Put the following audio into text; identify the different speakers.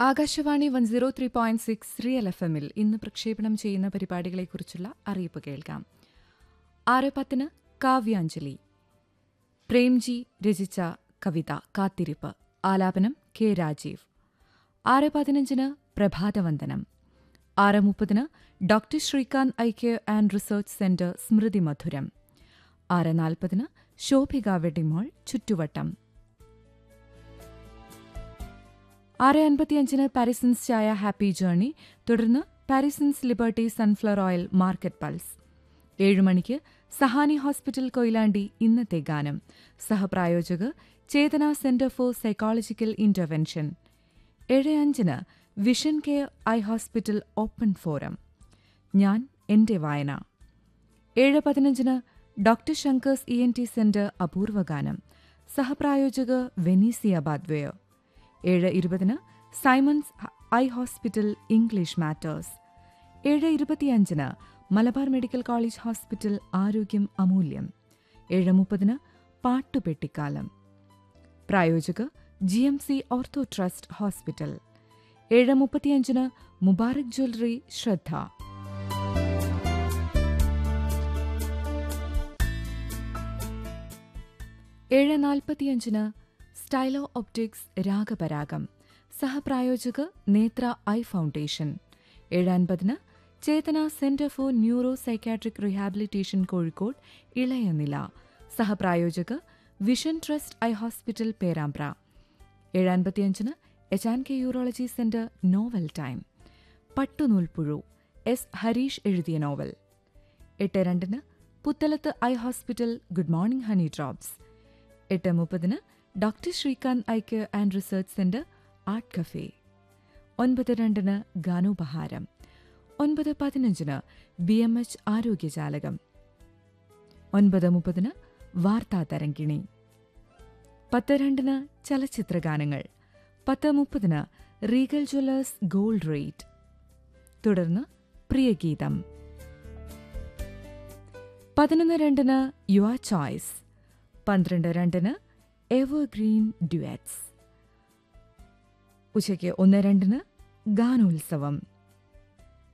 Speaker 1: Akashvani one zero three point six real F എമ്മിൽ ഇന്ന് പ്രക്ഷേപണം ചെയ്യുന്ന പരിപാടികളെക്കുറിച്ചുള്ള അറിയിപ്പ് കേൾക്കാം ആറ് പത്തിന് കാവ്യാഞ്ജലി പ്രേംജി രചിച്ച കവിത കാത്തിരിപ്പ് ആലാപനം കെ രാജീവ് ആറ് പതിനഞ്ചിന് പ്രഭാതവന്ദനം ആറ് മുപ്പതിന് doctor Srikanth eye care and research centre സ്മൃതി മധുരം ആറ് നാൽപ്പതിന് ശോഭിക വെഡിമോൾ ചുറ്റുവട്ടം ആറ് അൻപത്തിയഞ്ചിന് പാരിസൺസ് ചായ ഹാപ്പി ജേർണി തുടർന്ന് Parisons Liberty sunflower oil market pulse ഏഴ് മണിക്ക് സഹാനി ഹോസ്പിറ്റൽ കൊയിലാണ്ടി ഇന്നത്തെ ഗാനം സഹപ്രായോജകർ Chetana centre for psychological intervention ഏഴ് അഞ്ചിന് vision care eye hospital open forum ഞാൻ എന്റെ വായന ഏഴ് പതിനഞ്ചിന് doctor Shankar's E N T centre അപൂർവഗാനം സഹപ്രായോജകർ വെനീസിയ ബാദ്വേയോ ഏഴ് ഇരുപതിന് Simon's eye hospital English matters ഏഴ് ഇരുപത്തിയഞ്ചിന് മലബാർ മെഡിക്കൽ കോളേജ് ഹോസ്പിറ്റൽ ആരോഗ്യം അമൂല്യം ഏഴ് മുപ്പതിന് പാട്ടുപെട്ടിക്കാലം പ്രായോജകർ G M C ortho trust hospital ഏഴ് മുപ്പത്തിയഞ്ചിന് മുബാറക് ജ്വല്ലറി ശ്രദ്ധ ഏഴ് നാൽപ്പത്തിയഞ്ചിന് സ്റ്റൈലോ ഒപ്റ്റിക്സ് രാഗപരാഗം സഹപ്രായോജകർ നേത്ര ഐ ഫൗണ്ടേഷൻ ഏഴ് അൻപതിന് Chetana centre for neuro psychiatric rehabilitation Kozhikode ഇളയനില സഹപ്രായോജകർ vision trust eye hospital Perambra ഏഴ് അൻപത്തിയഞ്ചിന് H and K urology centre novel time പട്ടുനൂൽപ്പുഴു എസ് ഹരീഷ് എഴുതിയ നോവൽ എട്ട് രണ്ടിന് Puthalath eye hospital good morning honey drops എട്ട് മുപ്പതിന് doctor Srikanth eye care and research centre art cafe ഒൻപത് രണ്ടിന് ഗാനോപഹാരം ഒൻപത് പതിനഞ്ചിന് ബി എം എച്ച് ആരോഗ്യജാലകം ഒൻപത് മുപ്പതിന് വാർത്താ തരങ്കിണി പത്ത് രണ്ടിന് ചലച്ചിത്രഗാനങ്ങൾ പത്ത് മുപ്പതിന് റീഗൽ ജ്വല്ലേഴ്സ് ഗോൾഡ് റേറ്റ് തുടർന്ന് പ്രിയഗീതം പതിനൊന്ന് രണ്ടിന് യുവർ ചോയ്സ് പന്ത്രണ്ട് രണ്ടിന് എവർഗ്രീൻ ഡ്യുവറ്റ്സ് ഉച്ചയ്ക്ക് ഒന്ന് രണ്ടിന് ഗാനോത്സവം